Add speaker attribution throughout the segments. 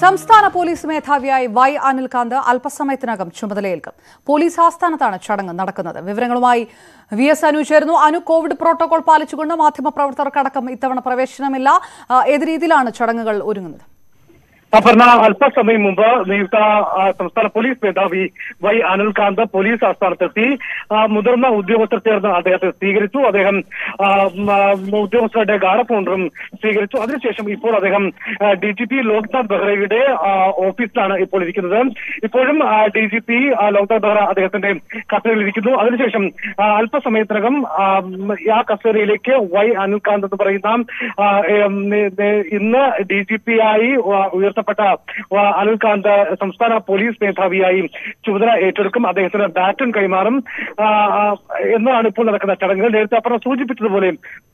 Speaker 1: സംസ്ഥാന പോലീസ് മേധാവിയായി വൈ അനിൽകാന്ത് അല്പസമയത്തിനകം ചുമതലയേൽക്കും പോലീസ് ആസ്ഥാനത്താണ് ചടങ്ങ് നടക്കുന്നത് വിവരങ്ങളുമായി വി എസ് അനു ചേരുന്നു അനു കോവിഡ് പ്രോട്ടോകോൾ പാലിച്ചുകൊണ്ട് മാധ്യമപ്രവർത്തകർക്കടക്കം ഇത്തവണ പ്രവേശനമില്ല ആ, ഏത് രീതിയിലാണ് ചടങ്ങുകൾ ഒരുങ്ങുന്നത്
Speaker 2: അപർണ അല്പസമയം മുമ്പ് നിയുക്ത ആ, സംസ്ഥാന പോലീസ് മേധാവി വൈ അനിൽകാന്ത് പോലീസ് ആസ്ഥാനത്തെത്തി ആ, മുതിർന്ന ഉദ്യോഗസ്ഥർ ചേർന്ന് അദ്ദേഹത്തെ സ്വീകരിച്ചു അദ്ദേഹം ആ, ഉം, ആ, ഉദ്യോഗസ്ഥരുടെ ഗാർഡഫോണ്ടറും സ്വീകരിച്ചു അതിനുശേഷം ഇപ്പോൾ അദ്ദേഹം ഡി ജി പി ലോക്നാഥ് ബെഹ്റയുടെ ആ, ഓഫീസിലാണ് ഇപ്പോൾ ഇരിക്കുന്നത് ഇപ്പോഴും D G P Loknath Behra അദ്ദേഹത്തിന്റെ കസ്റ്റഡിയിലിരിക്കുന്നു അതിനുശേഷം ആ, അല്പസമയത്തിനകം ആ, ഉം, ആ കസ്റ്റഡിയിലേക്ക് വൈ അനിൽകാന്ത് എന്ന് പറയുന്ന ആ, ഏം, നെ- നെ- ഇന്ന് ഡി ജി പി ആയി ആ, ഉയർത്തപ്പെട്ട ആ, അനിൽകാന്ത് സംസ്ഥാന പോലീസ് മേധാവിയായി ചുമതല ഏറ്റെടുക്കും അദ്ദേഹത്തിന് ബാറ്റൺ കൈമാറും ആ, ആ, എന്നാണ് ഇപ്പോൾ നടക്കുന്ന ചടങ്ങുകൾ നേരത്തെ അപ്പുറം സൂചിപ്പിച്ചതുപോലെ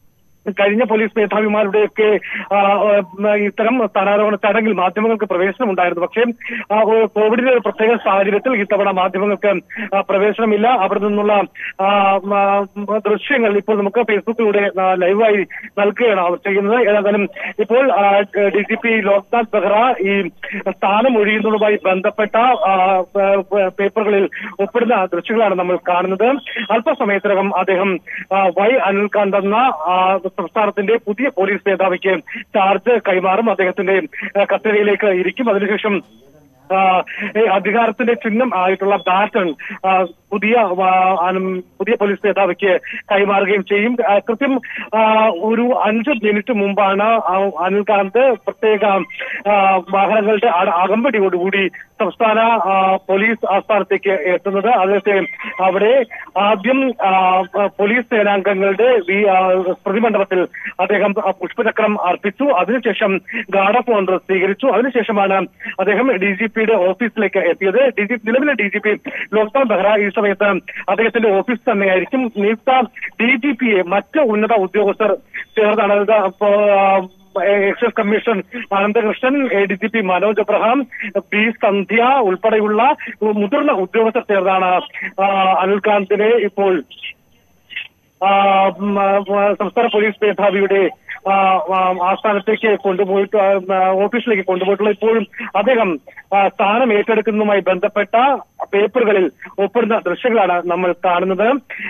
Speaker 2: കഴിഞ്ഞ പോലീസ് മേധാവിമാരുടെയൊക്കെ ആ, ആ, ഇത്തരം സ്ഥാനാരോഹണ ചടങ്ങിൽ മാധ്യമങ്ങൾക്ക് പ്രവേശനം ഉണ്ടായിരുന്നു പക്ഷേ ആ, ഒരു കോവിഡിന്റെ ഒരു പ്രത്യേക സാഹചര്യത്തിൽ ഇത്തവണ മാധ്യമങ്ങൾക്ക് ആ, പ്രവേശനമില്ല അവിടെ നിന്നുള്ള ആ, ആ, ദൃശ്യങ്ങൾ ഇപ്പോൾ നമുക്ക് ഫേസ്ബുക്കിലൂടെ ആ, ലൈവായി നൽകുകയാണ് അവർ ചെയ്യുന്നത് ഏതായാലും ഇപ്പോൾ D G P Loknath Behra ഈ സ്ഥാനം ഒഴിയുന്നതുമായി ബന്ധപ്പെട്ട ആ, പ- പ- പേപ്പറുകളിൽ ഒപ്പിടുന്ന ദൃശ്യങ്ങളാണ് നമ്മൾ കാണുന്നത് അല്പസമയത്തിനകം അദ്ദേഹം ആ, വൈ അനിൽകാന്ത് എന്ന ആ, സംസ്ഥാനത്തിന്റെ പുതിയ പോലീസ് മേധാവിക്ക് ചാർജ് കൈമാറും അദ്ദേഹത്തിന്റെ ആ, കസ്റ്റഡിയിലേക്ക് ഇരിക്കും അതിനുശേഷം ആ, ഈ അധികാരത്തിന്റെ ചിഹ്നം ആയിട്ടുള്ള ബാറ്റൺ ആ, പുതിയ ആ, അനം- പുതിയ പോലീസ് മേധാവിക്ക് കൈമാറുകയും ചെയ്യും ആ, കൃത്യം ആ, ഒരു അഞ്ച് മിനിറ്റ് മുമ്പാണ് ആ, അനിൽകാന്ത് പ്രത്യേക ആ, വാഹനങ്ങളുടെ അട- അകമ്പടിയോടുകൂടി സംസ്ഥാന ആ, പോലീസ് ആസ്ഥാനത്തേക്ക് എത്തുന്നത് അതിനകത്ത് അവിടെ ആദ്യം ആ, പോലീസ് സേനാംഗങ്ങളുടെ വി- ആ, പ്രതിമണ്ഡപത്തിൽ അദ്ദേഹം ആ, പുഷ്പചക്രം അർപ്പിച്ചു അതിനുശേഷം ഗാർഡ് ഓഫ് ഓണർ സ്വീകരിച്ചു അതിനുശേഷമാണ് അദ്ദേഹം ഡി ജി പിയുടെ ഓഫീസിലേക്ക് എത്തിയത് ഡി ജി നിലവിലെ D G P Loknath Behra ഈ സമയത്ത് അദ്ദേഹത്തിന്റെ ഓഫീസ് തന്നെയായിരിക്കും നിയുക്ത ഡി ജി പിയെ മറ്റ് ഉന്നത ഉദ്യോഗസ്ഥർ ചേർന്നാണ് ഇത് അപ്പോ ആ, excise commission Ananthakrishnan A D G P Manoj Abraham P Sandhya ഉൾപ്പെടെയുള്ള മുതിർന്ന ഉദ്യോഗസ്ഥർ ചേർന്നാണ് ആ, അനിൽകാന്തിനെ ഇപ്പോൾ ആ, ഉം, ആ, സംസ്ഥാന പോലീസ് മേധാവിയുടെ ആ, ആ, ആസ്ഥാനത്തേക്ക് കൊണ്ടുപോയിട്ട് ആ, ആ, ഓഫീസിലേക്ക് കൊണ്ടുപോയിട്ടുള്ള ഇപ്പോഴും അദ്ദേഹം ആ, സ്ഥാനം ഏറ്റെടുക്കുന്നതുമായി ബന്ധപ്പെട്ട പേപ്പറുകളിൽ ഒപ്പിടുന്ന ദൃശ്യങ്ങളാണ് നമ്മൾ കാണുന്നത്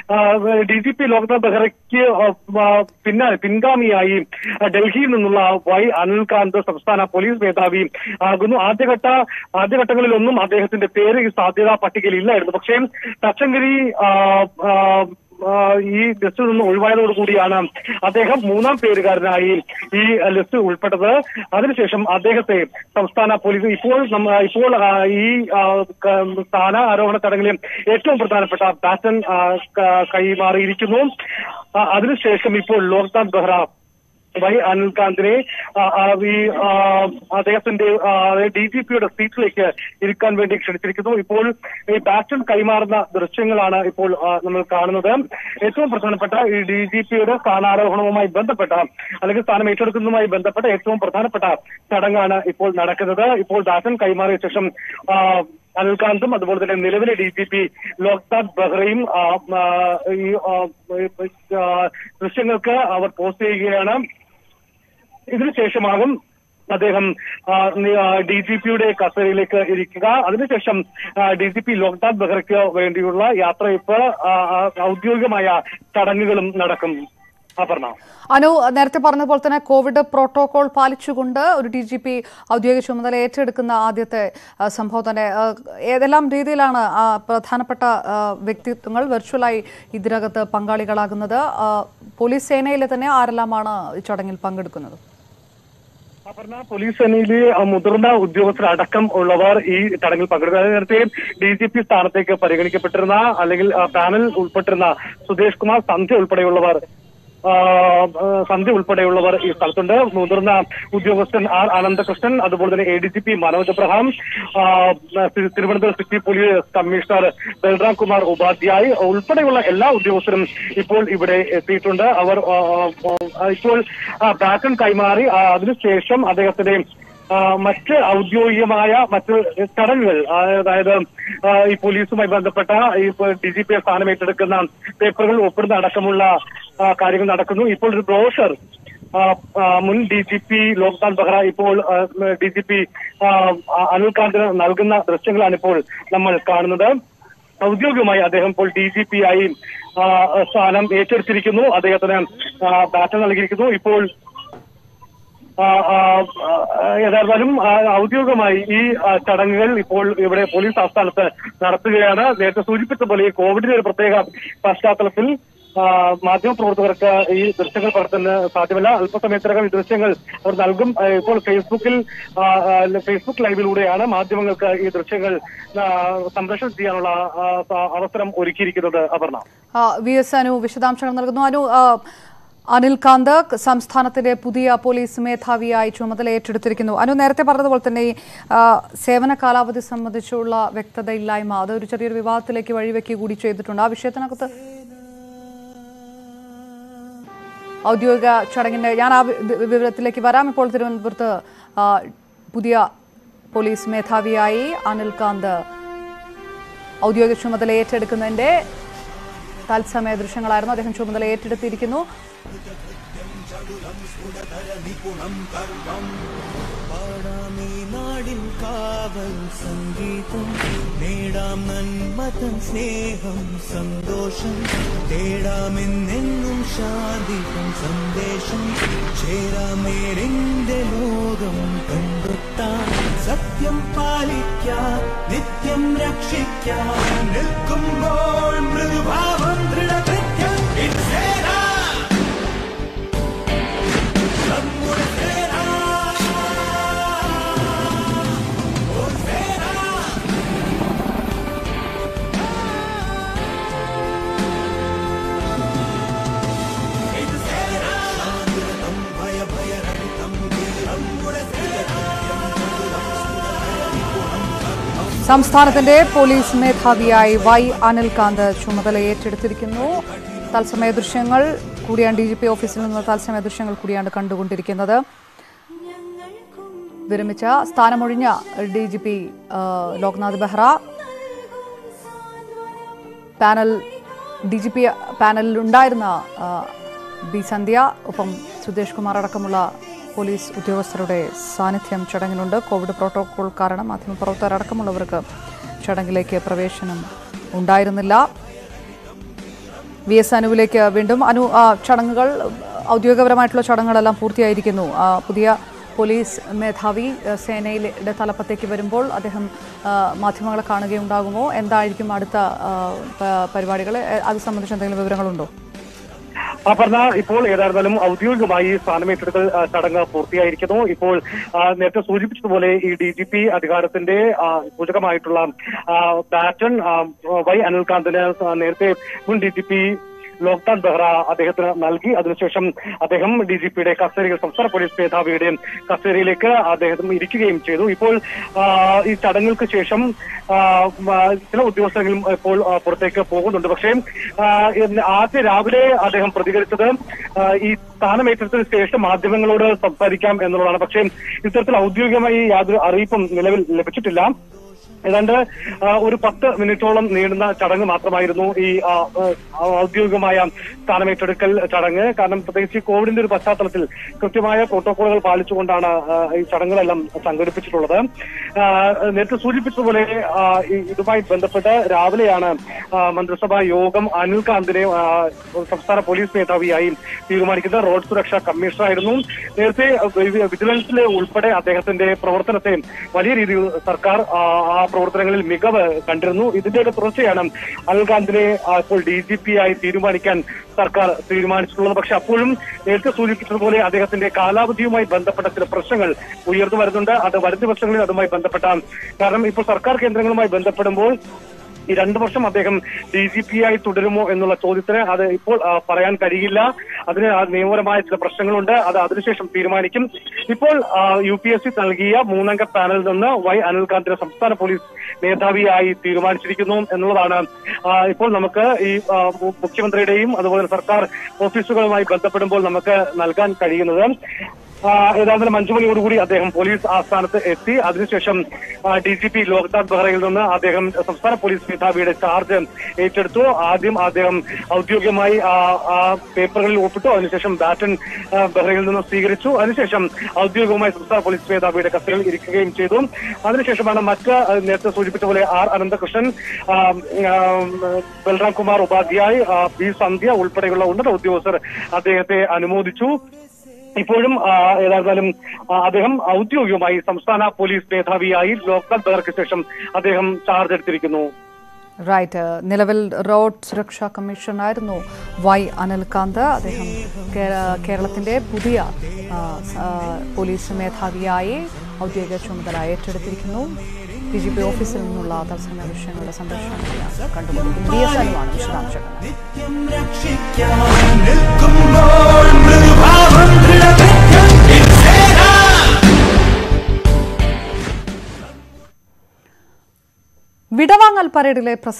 Speaker 2: ഡി ജി പി ലോക്നാഥ് ബെഹ്റയ്ക്ക് പിന്നാലെ പിൻഗാമിയായി ഡൽഹിയിൽ നിന്നുള്ള വൈ അനിൽകാന്ത് സംസ്ഥാന പോലീസ് മേധാവി ആകുന്നു ആദ്യഘട്ട ആദ്യഘട്ടങ്ങളിലൊന്നും അദ്ദേഹത്തിന്റെ പേര് ഈ സാധ്യതാ പട്ടികയിൽ ഇല്ലായിരുന്നു പക്ഷേ തച്ചങ്കരി ആ, ആ, ആ, ഈ ലിസ്റ്റിൽ നിന്ന് ഒഴിവായതോടുകൂടിയാണ് അദ്ദേഹം മൂന്നാം പേരുകാരനായി ഈ ലിസ്റ്റ് ഉൾപ്പെട്ടത് അതിനുശേഷം അദ്ദേഹത്തെ സംസ്ഥാന പോലീസ് ഇപ്പോൾ നമ്മ ഇപ്പോൾ ആ, ഈ ആ, ക- സ്ഥാന ആരോഹണ ചടങ്ങിലെ ഏറ്റവും പ്രധാനപ്പെട്ട ബാറ്റൺ ആ, ക- കൈമാറിയിരിക്കുന്നു ആ, അതിനുശേഷം ഇപ്പോൾ ലോക്നാഥ് ബെഹ്റ വൈ അനിൽകാന്തിനെ ആ, ആ, ഈ ആ, അദ്ദേഹത്തിന്റെ ഡി ജി പിയുടെ സീറ്റിലേക്ക് ഇരിക്കാൻ വേണ്ടി ക്ഷണിച്ചിരിക്കുന്നു ഇപ്പോൾ ഈ ബാറ്റൺ കൈമാറുന്ന ദൃശ്യങ്ങളാണ് ഇപ്പോൾ ആ, നമ്മൾ കാണുന്നത് ഏറ്റവും പ്രധാനപ്പെട്ട ഈ ഡി ജി പിയുടെ സ്ഥാനാരോഹണവുമായി ബന്ധപ്പെട്ട അല്ലെങ്കിൽ സ്ഥാനം ഏറ്റെടുക്കുന്നതുമായി ബന്ധപ്പെട്ട ഏറ്റവും പ്രധാനപ്പെട്ട ചടങ്ങാണ് ഇപ്പോൾ നടക്കുന്നത് ഇപ്പോൾ ബാറ്റൺ കൈമാറിയ ശേഷം ആ, അനിൽകാന്തും അതുപോലെ തന്നെ നിലവിലെ ഡി ജി പി ലോക്നാഥ് ബെഹ്റയും ആ, ആ, ഈ ആ, ആ, ദൃശ്യങ്ങൾക്ക് അവർ പോസ്റ്റ് ചെയ്യുകയാണ് ഇതിനുശേഷമാകും അദ്ദേഹം ഡി ജി പിയുടെ കസേരയിലേക്ക് ഇരിക്കുക അതിനുശേഷം ഡി ജി പി ലോക്നാഥ് ബെഹ്റയ്ക്ക് വേണ്ടിയുള്ള യാത്രയപ്പ് ആ, ആ, ഔദ്യോഗികമായ ചടങ്ങുകളും നടക്കും അപർണ
Speaker 1: അനു നേരത്തെ പറഞ്ഞതുപോലെ തന്നെ കോവിഡ് പ്രോട്ടോകോൾ പാലിച്ചുകൊണ്ട് ഒരു ഡി ജി പി ഔദ്യോഗിക ചുമതല ഏറ്റെടുക്കുന്ന ആദ്യത്തെ ആ, സംഭവം തന്നെ ആ, ഏതെല്ലാം രീതിയിലാണ് ആ, പ്രധാനപ്പെട്ട ആ, വ്യക്തിത്വങ്ങൾ വെർച്വലായി ഇതിനകത്ത് പങ്കാളികളാകുന്നത് ആ, പോലീസ് സേനയിലെ തന്നെ ആരെല്ലാമാണ് ഈ ചടങ്ങിൽ പങ്കെടുക്കുന്നത്
Speaker 2: അപർണ പോലീസ് സേനയിലെ ആ, മുതിർന്ന ഉദ്യോഗസ്ഥരടക്കം ഉള്ളവർ ഈ ചടങ്ങിൽ പങ്കെടുക്കും അതായത് നേരത്തെ ഡി ജി പി സ്ഥാനത്തേക്ക് പരിഗണിക്കപ്പെട്ടിരുന്ന അല്ലെങ്കിൽ ആ, പാനൽ ഉൾപ്പെട്ടിരുന്ന സുദേശ് കുമാർ സന്ധ്യ ഉൾപ്പെടെയുള്ളവർ ആ, ആ, സന്ധ്യ ഉൾപ്പെടെയുള്ളവർ ഈ സ്ഥലത്തുണ്ട് മുതിർന്ന ഉദ്യോഗസ്ഥൻ ആർ അനന്തകൃഷ്ണൻ അതുപോലെ തന്നെ A D G P Manoj Abraham ആ, തിരു- Thiruvananthapuram city police commissioner Balram Kumar Upadhyay ഉൾപ്പെടെയുള്ള എല്ലാ ഉദ്യോഗസ്ഥരും ഇപ്പോൾ ഇവിടെ എത്തിയിട്ടുണ്ട് അവർ ആ, ആ, ഇപ്പോൾ ബാറ്റൺ കൈമാറി ആ, അതിനുശേഷം അദ്ദേഹത്തിന്റെ ആ, മറ്റ് ഔദ്യോഗികമായ മറ്റ് ചടങ്ങുകൾ ആ, അതായത് ആ, ഈ പോലീസുമായി ബന്ധപ്പെട്ട ഈ ഡി ജി പി സ്ഥാനം ഏറ്റെടുക്കുന്ന പേപ്പറുകൾ ഒപ്പിടുന്ന അടക്കമുള്ള ആ, കാര്യങ്ങൾ നടക്കുന്നു ഇപ്പോൾ ഒരു ബ്രോഷർ ആ, ആ, മുൻ D G P Loknath Behra ഇപ്പോൾ ഡി ജി പി അനിൽകാന്തിന് നൽകുന്ന ദൃശ്യങ്ങളാണ് ഇപ്പോൾ നമ്മൾ കാണുന്നത് ഔദ്യോഗികമായി അദ്ദേഹം ഇപ്പോൾ ഡി ജി പി ആയി ആ, സ്ഥാനം ഏറ്റെടുത്തിരിക്കുന്നു അദ്ദേഹത്തിന് ആ, ബാറ്റൺ നൽകിയിരിക്കുന്നു ഇപ്പോൾ ആ, ആ, ആ, ഏതായാലും ആ, ഔദ്യോഗികമായി ഈ ആ, ചടങ്ങുകൾ ഇപ്പോൾ ഇവിടെ പോലീസ് ആസ്ഥാനത്ത് നടത്തുകയാണ് നേരത്തെ സൂചിപ്പിച്ച പോലെ ഈ കോവിഡിന്റെ ഒരു പ്രത്യേക പശ്ചാത്തലത്തിൽ ആ, മാധ്യമപ്രവർത്തകർക്ക് ഈ ദൃശ്യങ്ങൾ പകർത്തുന്ന സാധ്യമല്ല അല്പസമയത്തിനകം ഈ ദൃശ്യങ്ങൾ അവർ നൽകും ആ, ഇപ്പോൾ ഫേസ്ബുക്കിൽ ആ, ആ, ഫേസ്ബുക്ക് ലൈവിലൂടെയാണ് മാധ്യമങ്ങൾക്ക് ഈ ദൃശ്യങ്ങൾ ആ, സംപ്രേഷണം ചെയ്യാനുള്ള ആ, സ- അവസരം ഒരുക്കിയിരിക്കുന്നത് അപർണ
Speaker 1: ആ, വി എസ് അനു വിശദാംശങ്ങൾ നൽകുന്നു അനു ആ, അനിൽ കാന്ത് സംസ്ഥാനത്തിന്റെ പുതിയ പോലീസ് മേധാവിയായി ചുമതല ഏറ്റെടുത്തിരിക്കുന്നു അനു നേരത്തെ പറഞ്ഞതുപോലെ തന്നെ ഈ ആ, സേവന കാലാവധി സംബന്ധിച്ചുള്ള വ്യക്തതയില്ലായ്മ അത് ഒരു ചെറിയൊരു വിവാദത്തിലേക്ക് വഴിവെക്കുക കൂടി ചെയ്തിട്ടുണ്ട് ആ വിഷയത്തിനകത്ത് ഔദ്യോഗിക ചടങ്ങിന്റെ ഞാൻ ആ വി- വി- വിവരത്തിലേക്ക് വരാം ഇപ്പോൾ തിരുവനന്തപുരത്ത് ആ, പുതിയ പോലീസ് മേധാവിയായി അനിൽ കാന്ത് ഔദ്യോഗിക ചുമതല ഏറ്റെടുക്കുന്നതിന്റെ തത്സമയ ദൃശ്യങ്ങളായിരുന്നു അദ്ദേഹം ചുമതല ഏറ്റെടുത്തിരിക്കുന്നു
Speaker 3: പാടാമീ നാടിൻ കാവൽ സംഗീതം നേടാം നന്മതൻ സ്നേഹം സന്തോഷം തേടാമെന്നെന്നും ശാന്തിക്കും സന്ദേശം ചേരാമേരെന്റെ ലോകം കണ്ടെത്താം സത്യം പാലിക്കാം നിത്യം രക്ഷിക്കാം നിൽക്കുമ്പോൾ മൃദുഭാവം ദൃഢകൃത്യം സേന നമ്മുടെ സേന
Speaker 1: സംസ്ഥാനത്തിന്റെ പോലീസ് മേധാവിയായി വൈ അനിൽകാന്ത് ചുമതല ഏറ്റെടുത്തിരിക്കുന്നു തത്സമയ ദൃശ്യങ്ങൾ കൂടിയാണ് ഡി ജി പി ഓഫീസിൽ നിന്ന് തത്സമയ ദൃശ്യങ്ങൾ കൂടിയാണ് കണ്ടുകൊണ്ടിരിക്കുന്നത് വിരമിച്ച സ്ഥാനമൊഴിഞ്ഞ D G P Loknath Behra panel D G P പാനലിൽ ഉണ്ടായിരുന്ന ആ, ബി സന്ധ്യ ഒപ്പം സുദേശ് കുമാർ അടക്കമുള്ള പോലീസ് ഉദ്യോഗസ്ഥരുടെ സാന്നിധ്യം ചടങ്ങിലുണ്ട് കോവിഡ് പ്രോട്ടോകോൾ കാരണം മാധ്യമപ്രവർത്തകരടക്കമുള്ളവർക്ക് ചടങ്ങിലേക്ക് പ്രവേശനം ഉണ്ടായിരുന്നില്ല വി എസ് അനുവിലേക്ക് വീണ്ടും അനു ആ, ചടങ്ങുകൾ ഔദ്യോഗികപരമായിട്ടുള്ള ചടങ്ങുകളെല്ലാം പൂർത്തിയായിരിക്കുന്നു ആ, പുതിയ പോലീസ് മേധാവി ആ, സേനയിലെ തലപ്പത്തേക്ക് വരുമ്പോൾ അദ്ദേഹം ആ, മാധ്യമങ്ങളെ കാണുകയുണ്ടാകുമോ എന്തായിരിക്കും അടുത്ത ആ, പ- പരിപാടികൾ എ, അത് സംബന്ധിച്ച് എന്തെങ്കിലും വിവരങ്ങളുണ്ടോ
Speaker 2: അപർണ ഇപ്പോൾ ഏതായിരുന്നാലും ഔദ്യോഗികമായി സ്ഥാനമേറ്റെടുക്കൽ ആ, ചടങ്ങ് പൂർത്തിയായിരിക്കുന്നു ഇപ്പോൾ ആ, നേരത്തെ സൂചിപ്പിച്ചതുപോലെ ഈ ഡി ജി പി അധികാരത്തിന്റെ ആ, സൂചകമായിട്ടുള്ള ആ, ബാറ്റൺ ആ, വൈ അനിൽകാന്തിന് ആ, നേരത്തെ മുൻ D G P Loknath Behra അദ്ദേഹത്തിന് നൽകി അതിനുശേഷം അദ്ദേഹം ഡി ജി പിയുടെ കസ്റ്റഡിയിൽ സംസ്ഥാന പോലീസ് മേധാവിയുടെ കസ്റ്റഡിയിലേക്ക് അദ്ദേഹം ഇരിക്കുകയും ചെയ്തു ഇപ്പോൾ ആ, ഈ ചടങ്ങുകൾക്ക് ശേഷം ആ, ആ, ചില ഉദ്യോഗസ്ഥരും ഇപ്പോൾ ആ, പുറത്തേക്ക് പോകുന്നുണ്ട് പക്ഷേ ആ, ഇന്ന് ആദ്യ രാവിലെ അദ്ദേഹം പ്രതികരിച്ചത് ആ, ഈ സ്ഥാനമേറ്റത്തിന് ശേഷം മാധ്യമങ്ങളോട് സംസാരിക്കാം എന്നുള്ളതാണ് പക്ഷേ ഇത്തരത്തിൽ ഔദ്യോഗികമായി യാതൊരു അറിയിപ്പും നിലവിൽ ലഭിച്ചിട്ടില്ല ഏതാണ്ട് ആ, ഒരു പത്ത് മിനിറ്റോളം നീളുന്ന ചടങ്ങ് മാത്രമായിരുന്നു ഈ ആ, ആ, ഔദ്യോഗികമായ സ്ഥാനമേറ്റെടുക്കൽ ചടങ്ങ് കാരണം പ്രത്യേകിച്ച് ഈ കോവിഡിന്റെ ഒരു പശ്ചാത്തലത്തിൽ കൃത്യമായ പ്രോട്ടോകോളുകൾ പാലിച്ചുകൊണ്ടാണ് ആ, ഈ ചടങ്ങുകളെല്ലാം സംഘടിപ്പിച്ചിട്ടുള്ളത് ആ, നേരത്തെ സൂചിപ്പിച്ചതുപോലെ ആ, ഈ- ഇതുമായി ബന്ധപ്പെട്ട് രാവിലെയാണ് ആ, മന്ത്രിസഭാ യോഗം അനിൽകാന്തിനെ ആ, സംസ്ഥാന പോലീസ് മേധാവിയായി തീരുമാനിക്കുന്നത് റോഡ് സുരക്ഷാ കമ്മീഷണറായിരുന്നു നേരത്തെ വി- വിജിലൻസിലെ ഉൾപ്പെടെ അദ്ദേഹത്തിന്റെ പ്രവർത്തനത്തെ വലിയ രീതിയിൽ സർക്കാർ ആ, ആ പ്രവർത്തനങ്ങളിൽ മികവ് കണ്ടിരുന്നു ഇതിന്റെയൊക്കെ തുടർച്ചയാണ് അനിൽകാന്തിനെ ആ, ഇപ്പോൾ ഡി ജി പി ആയി തീരുമാനിക്കാൻ സർക്കാർ തീരുമാനിച്ചിട്ടുള്ളത് പക്ഷെ അപ്പോഴും നേരത്തെ സൂചിപ്പിച്ചതുപോലെ അദ്ദേഹത്തിന്റെ കാലാവധിയുമായി ബന്ധപ്പെട്ട ചില പ്രശ്നങ്ങൾ ഉയർന്നു വരുന്നുണ്ട് അത് വരും ദിവസങ്ങളിൽ അതുമായി ബന്ധപ്പെട്ട കാരണം ഇപ്പോൾ സർക്കാർ കേന്ദ്രങ്ങളുമായി ബന്ധപ്പെടുമ്പോൾ ഈ രണ്ടു വർഷം അദ്ദേഹം ഡി ജി പി ആയി തുടരുമോ എന്നുള്ള ചോദ്യത്തിന് അത് ഇപ്പോൾ ആ, പറയാൻ കഴിയില്ല അതിന് ആ നിയമപരമായ ചില പ്രശ്നങ്ങളുണ്ട് അത് അതിനുശേഷം തീരുമാനിക്കും ഇപ്പോൾ യു പി എസ് സി നൽകിയ മൂന്നംഗ പാനലിൽ നിന്ന് വൈ അനിൽകാന്തിനെ സംസ്ഥാന പോലീസ് മേധാവിയായി തീരുമാനിച്ചിരിക്കുന്നു എന്നുള്ളതാണ് ആ, ഇപ്പോൾ നമുക്ക് ഈ ആ, മു- മുഖ്യമന്ത്രിയുടെയും അതുപോലെ സർക്കാർ ഓഫീസുകളുമായി ബന്ധപ്പെടുമ്പോൾ നമുക്ക് നൽകാൻ കഴിയുന്നത് ആ, ഏതാണ്ട് അഞ്ചു മണിയോടുകൂടി അദ്ദേഹം പോലീസ് ആസ്ഥാനത്ത് എത്തി അതിനുശേഷം ഡി ജി പി ലോക്നാഥ് ബെഹ്റയിൽ നിന്ന് അദ്ദേഹം സംസ്ഥാന പോലീസ് മേധാവിയുടെ ചാർജ് ഏറ്റെടുത്തു ആദ്യം അദ്ദേഹം ഔദ്യോഗികമായി ആ ആ പേപ്പറുകളിൽ ഒപ്പിട്ടു അതിനുശേഷം ബാറ്റൺ ആ, ബെഹ്റയിൽ നിന്ന് സ്വീകരിച്ചു അതിനുശേഷം ഔദ്യോഗികമായി സംസ്ഥാന പോലീസ് മേധാവിയുടെ കസ്റ്റഡിയിൽ ഇരിക്കുകയും ചെയ്തു അതിനുശേഷമാണ് മറ്റ് ആ, നേരത്തെ സൂചിപ്പിച്ച പോലെ ആർ അനന്തകൃഷ്ണൻ ആ, ആ, ബൽറാം കുമാർ ഉപാധ്യായ് ആ, ബി സന്ധ്യ ഉൾപ്പെടെയുള്ള ഉന്നത ഉദ്യോഗസ്ഥർ അദ്ദേഹത്തെ അനുമോദിച്ചു ഇപ്പോഴും ആ, ഏതായിരുന്നാലും ആ, അദ്ദേഹം ഔദ്യോഗികമായി സംസ്ഥാന പോലീസ് മേധാവിയായി ലോക്നാഥ് ബെഹ്റയ്ക്ക് ശേഷം അദ്ദേഹം ചാർജ് എടുത്തിരിക്കുന്നു
Speaker 1: റൈറ്റ് നിലവിൽ റോഡ് സുരക്ഷാ കമ്മീഷണറായിരുന്നു വൈ അനിൽകാന്ത് അദ്ദേഹം കേ- കേരളത്തിന്റെ പുതിയ ആ, സ- ആ, പോലീസ് മേധാവിയായി ഔദ്യോഗിക ചുമതല ഏറ്റെടുത്തിരിക്കുന്നു ഡി ജി പി ഓഫീസിൽ നിന്നുള്ള തത്സമയ വിഷയങ്ങളുടെ സംരക്ഷണം കണ്ടുകൊണ്ടിരിക്കുന്നു ബി എസ് അനുവാണ് വിശദാംശങ്ങൾ
Speaker 3: നിത്യം രക്ഷിക്കാൻ നിൽക്കുമ്പോൾ മൃദുഭാവം ദൃഢവൃക്കം സേന
Speaker 1: വിടവാങ്ങൽ പരേഡിലെ പ്രസംഗം